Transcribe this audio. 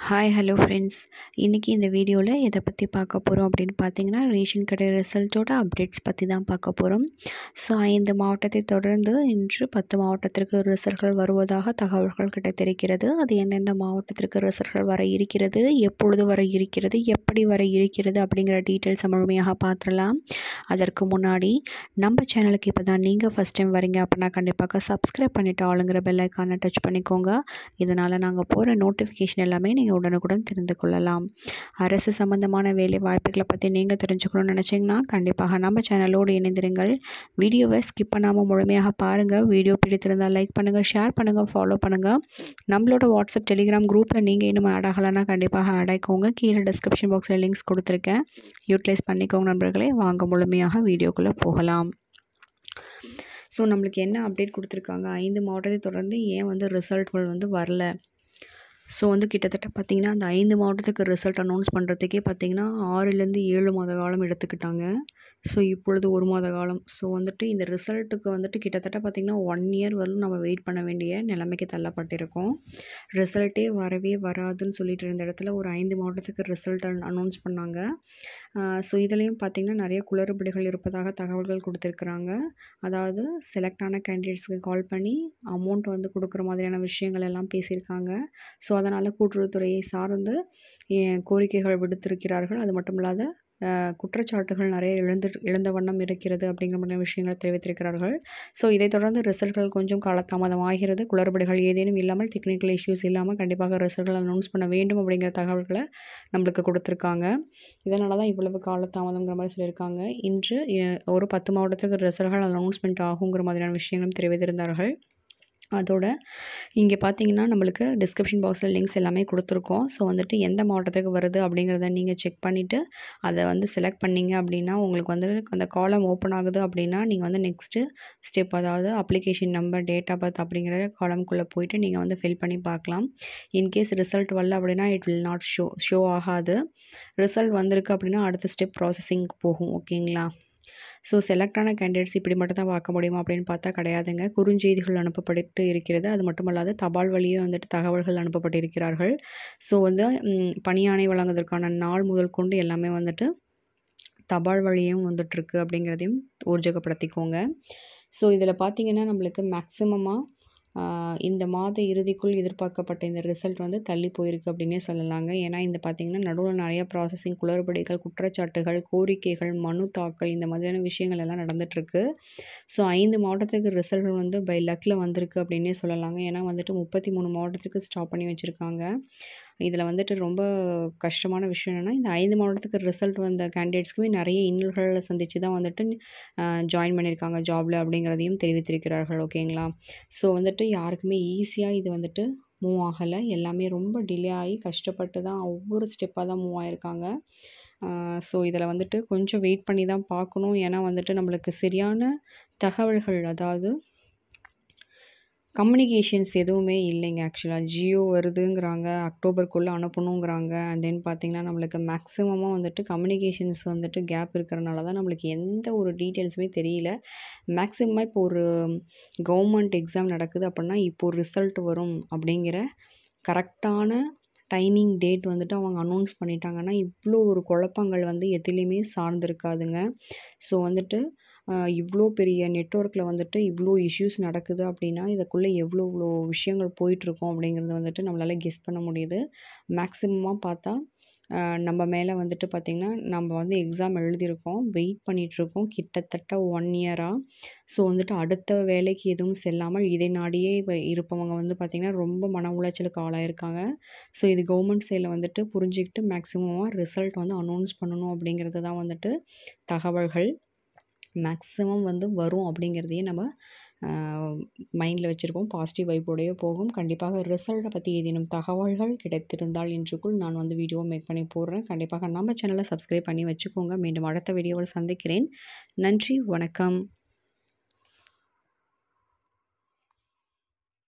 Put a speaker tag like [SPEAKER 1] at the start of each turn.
[SPEAKER 1] hi hello friends இன்றைக்கி இந்த வீடியோவில் எதை பற்றி பார்க்க போகிறோம் அப்படின்னு பார்த்தீங்கன்னா ரேஷன் கடை ரிசல்ட்டோட அப்டேட்ஸ் பற்றி தான் பார்க்க போகிறோம் ஸோ ஐந்து மாவட்டத்தை தொடர்ந்து இன்று பத்து மாவட்டத்திற்கு ரிசல்ட்கள் வருவதாக தகவல்கள் கிடைத்திருக்கிறது அது எந்தெந்த மாவட்டத்திற்கு ரிசல்ட்கள் வர இருக்கிறது எப்பொழுது வர இருக்கிறது எப்படி வர இருக்கிறது அப்படிங்கிற டீட்டெயில்ஸை முழுமையாக பார்த்துடலாம் அதற்கு முன்னாடி நம்ம சேனலுக்கு இப்போ தான் நீங்கள் ஃபஸ்ட் டைம் வரீங்க அப்படின்னா கண்டிப்பாக சப்ஸ்கிரைப் பண்ணிவிட்டு ஆளுங்கிற பெல் ஐக்கானை டச் பண்ணிக்கோங்க இதனால் நாங்கள் போகிற நோட்டிஃபிகேஷன் எல்லாமே நீங்கள் உடனுக்குடன் தெரிந்து கொள்ளலாம் அரசு சம்மந்தமான வேலை வாய்ப்புகளை பற்றி நீங்கள் தெரிஞ்சுக்கணும்னு நினச்சிங்கன்னா கண்டிப்பாக நம்ம சேனலோடு இணைந்திருங்கள் வீடியோவை ஸ்கிப் பண்ணாமல் முழுமையாக பாருங்கள் வீடியோ பிடித்திருந்தால் லைக் பண்ணுங்கள் ஷேர் பண்ணுங்கள் ஃபாலோ பண்ணுங்கள் நம்மளோட வாட்ஸ்அப் டெலிகிராம் குரூப்பில் நீங்கள் இன்னும் ஆட் ஆகலைன்னா கண்டிப்பாக ஆட் ஆகிக்கோங்க கீழே டிஸ்கிரிப்ஷன் பாக்ஸில் லிங்க்ஸ் கொடுத்துருக்கேன் யூட்டிலைஸ் பண்ணிக்கோங்க நண்பர்களே வாங்க முழுமையாக வீடியோக்குள்ளே போகலாம் ஸோ நம்மளுக்கு என்ன அப்டேட் கொடுத்துருக்காங்க ஐந்து மாவட்டத்தை தொடர்ந்து ஏன் வந்து ரிசல்ட்கள் வந்து வரல ஸோ வந்து கிட்டத்தட்ட பார்த்திங்கன்னா அந்த ஐந்து மாவட்டத்துக்கு ரிசல்ட் அனௌன்ஸ் பண்ணுறதுக்கே பார்த்திங்கன்னா ஆறுலேருந்து ஏழு மாத காலம் எடுத்துக்கிட்டாங்க ஸோ இப்பொழுது ஒரு மாத காலம் ஸோ வந்துட்டு இந்த ரிசல்ட்டுக்கு வந்துட்டு கிட்டத்தட்ட பார்த்திங்கன்னா ஒன் இயர் வரலும் நம்ம வெயிட் பண்ண வேண்டிய நிலைமைக்கு தள்ளப்பட்டிருக்கோம் ரிசல்ட்டே வரவே வராதுன்னு சொல்லிட்டு இருந்த இடத்துல ஒரு ஐந்து மாவட்டத்துக்கு ரிசல்ட் அனௌன்ஸ் பண்ணாங்க ஸோ இதுலேயும் பார்த்திங்கன்னா நிறைய குளறுபடிகள் இருப்பதாக தகவல்கள் கொடுத்துருக்குறாங்க அதாவது செலக்ட் ஆன கேண்டிடேட்ஸ்க்கு கால் பண்ணி அமௌண்ட் வந்து கொடுக்குற மாதிரியான விஷயங்கள் எல்லாம் பேசியிருக்காங்க ஸோ அதனால் கூட்டுறவுத்துறையை சார்ந்து கோரிக்கைகள் விடுத்திருக்கிறார்கள் அது மட்டும் இல்லாத குற்றச்சாட்டுகள் நிறைய இழந்து இழந்த வண்ணம் இருக்கிறது அப்படிங்கிற மாதிரி விஷயங்களை தெரிவித்திருக்கிறார்கள் ஸோ இதை தொடர்ந்து ரிசல்ட்கள் கொஞ்சம் காலதாமதம் ஆகிறது குளறுபடிகள் ஏதேனும் இல்லாமல் டெக்னிக்கல் இஷ்யூஸ் இல்லாமல் கண்டிப்பாக ரிசல்ட்கள் அனௌன்ஸ் பண்ண வேண்டும் அப்படிங்கிற தகவல்களை நம்மளுக்கு கொடுத்துருக்காங்க இதனால தான் இவ்வளவு காலதாமதங்கிற மாதிரி சொல்லியிருக்காங்க இன்று ஒரு பத்து மாவட்டத்துக்கு ரிசல்ட்கள் அனௌன்ஸ்மெண்ட் ஆகுங்கிற மாதிரியான விஷயங்களும் தெரிவித்திருந்தார்கள் அதோட இங்கே பார்த்தீங்கன்னா நம்மளுக்கு டிஸ்கிரிப்ஷன் பாக்ஸில் லிங்க்ஸ் எல்லாமே கொடுத்துருக்கோம் ஸோ வந்துட்டு எந்த மாவட்டத்துக்கு வருது அப்படிங்கிறத நீங்கள் செக் பண்ணிவிட்டு அதை வந்து செலக்ட் பண்ணிங்க அப்படின்னா உங்களுக்கு வந்து அந்த காலம் ஓப்பன் ஆகுது அப்படின்னா நீங்கள் வந்து நெக்ஸ்ட்டு ஸ்டெப் அதாவது application number date of birth அப்படிங்கிற காலம்குள்ளே போயிட்டு நீங்கள் வந்து ஃபில் பண்ணி பார்க்கலாம் இன்கேஸ் ரிசல்ட் வரல அப்படின்னா it will not show show ஆகாது ரிசல்ட் வந்திருக்கு அப்படின்னா அடுத்த ஸ்டெப் ப்ராசஸிங் போகும் ஓகேங்களா ஸோ செலக்டான கேண்டிடேட்ஸ் இப்படி மட்டும் தான் பார்க்க முடியுமா அப்படின்னு பார்த்தா கிடையாதுங்க குறுஞ்செய்திகள் அனுப்பப்பட்டு இருக்கிறது அது மட்டும் அல்லாது தபால் வழியே வந்துட்டு தகவல்கள் அனுப்பப்பட்டிருக்கிறார்கள் ஸோ வந்து பணியாணை வழங்குவதற்கான நாள் முதல் கொண்டு எல்லாமே வந்துட்டு தபால் வழியும் வந்துட்டுருக்கு அப்படிங்கிறதையும் ஊர்ஜகப்படுத்திக்கோங்க ஸோ இதில் பார்த்திங்கன்னா நம்மளுக்கு மேக்ஸிமமாக இந்த மாத இறுதிக்குள் எதிர்பார்க்கப்பட்ட இந்த ரிசல்ட் வந்து தள்ளி போயிருக்கு அப்படின்னே சொல்லலாங்க ஏன்னா இந்த பார்த்திங்கன்னா நடுவில் நிறைய ப்ராசஸிங் குளறுபடிகள் குற்றச்சாட்டுகள் கோரிக்கைகள் மனு தாக்கல் இந்த மாதிரியான விஷயங்கள் எல்லாம் நடந்துகிட்ருக்கு ஸோ ஐந்து மாவட்டத்துக்கு ரிசல்ட் வந்து பை லக்கில் வந்திருக்கு அப்படின்னே சொல்லலாங்க ஏன்னா வந்துட்டு முப்பத்தி மூணு மாவட்டத்துக்கு ஸ்டாப் பண்ணி வச்சுருக்காங்க இதில் வந்துட்டு ரொம்ப கஷ்டமான விஷயம் என்னென்னா இந்த ஐந்து மாவட்டத்துக்கு ரிசல்ட் வந்த கேண்டிடேட்ஸ்க்குமே நிறைய இன்னல்களை சந்தித்து தான் வந்துட்டு ஜாயின் பண்ணியிருக்காங்க ஜாபில் அப்படிங்கிறதையும் தெரிவித்திருக்கிறார்கள் ஓகேங்களா ஸோ வந்துட்டு யாருக்குமே ஈஸியாக இது வந்துட்டு மூவ் ஆகலை எல்லாமே ரொம்ப டிலே ஆகி கஷ்டப்பட்டு தான் ஒவ்வொரு ஸ்டெப்பாக தான் மூவ் ஆகிருக்காங்க ஸோ இதில் வந்துட்டு கொஞ்சம் வெயிட் பண்ணி தான் பார்க்கணும் ஏன்னா வந்துட்டு நம்மளுக்கு சரியான தகவல்கள் அதாவது கம்யூனிகேஷன்ஸ் எதுவுமே இல்லைங்க ஆக்சுவலாக ஜியோ வருதுங்கிறாங்க அக்டோபருக்குள்ளே அனுப்பணுங்கிறாங்க அண்ட் தென் பார்த்திங்கன்னா நம்மளுக்கு மேக்ஸிமமாக வந்துட்டு கம்யூனிகேஷன்ஸ் வந்துட்டு கேப் இருக்கிறனால தான் நம்மளுக்கு எந்த ஒரு டீட்டெயில்ஸுமே தெரியல மேக்ஸிமமாக இப்போ ஒரு கவர்மெண்ட் எக்ஸாம் நடக்குது அப்படின்னா இப்போது ரிசல்ட் வரும் அப்படிங்கிற கரெக்டான டைமிங் டேட் வந்துட்டு அவங்க அனௌன்ஸ் பண்ணிட்டாங்கன்னா இவ்வளோ ஒரு குழப்பங்கள் வந்து எதுலேயுமே சார்ந்திருக்காதுங்க ஸோ வந்துட்டு இவ்வளோ பெரிய நெட்ஒர்க்கில் வந்துட்டு இவ்வளோ இஷ்யூஸ் நடக்குது அப்படின்னா இதுக்குள்ளே எவ்வளோ இவ்வளோ விஷயங்கள் போயிட்டுருக்கோம் அப்படிங்கிறத வந்துட்டு நம்மளால் கெஸ் பண்ண முடியுது மேக்ஸிமமாக பார்த்தா நம்ம மேலே வந்துட்டு பார்த்திங்கன்னா நம்ம வந்து எக்ஸாம் எழுதியிருக்கோம் வெயிட் பண்ணிகிட்ருக்கோம் கிட்டத்தட்ட ஒன் இயராக ஸோ வந்துட்டு அடுத்த வேலைக்கு எதுவும் செல்லாமல் இதை நாடியே இருப்பவங்க வந்து பார்த்திங்கன்னா ரொம்ப மன உளைச்சலுக்கு ஆளாயிருக்காங்க ஸோ இது கவர்மெண்ட் சைடில் வந்துட்டு புரிஞ்சுக்கிட்டு மேக்ஸிமமாக ரிசல்ட் வந்து அனௌன்ஸ் பண்ணணும் அப்படிங்கிறது தான் வந்துட்டு தகவல்கள் மேக்ஸிமம் வந்து வரும் அப்படிங்கிறதையே நம்ம மைண்டில் வச்சுருப்போம் பாசிட்டிவ் வைப்போடையே போகும் கண்டிப்பாக ரிசல்ட்டை பற்றி ஏதேனும் தகவல்கள் கிடைத்திருந்தால் இன்றுக்குள் நான் வந்து வீடியோ மேக் பண்ணி போடுறேன் கண்டிப்பாக நம்ம சேனலை சப்ஸ்கிரைப் பண்ணி வச்சுக்கோங்க மீண்டும் அடுத்த வீடியோவில் சந்திக்கிறேன் நன்றி வணக்கம்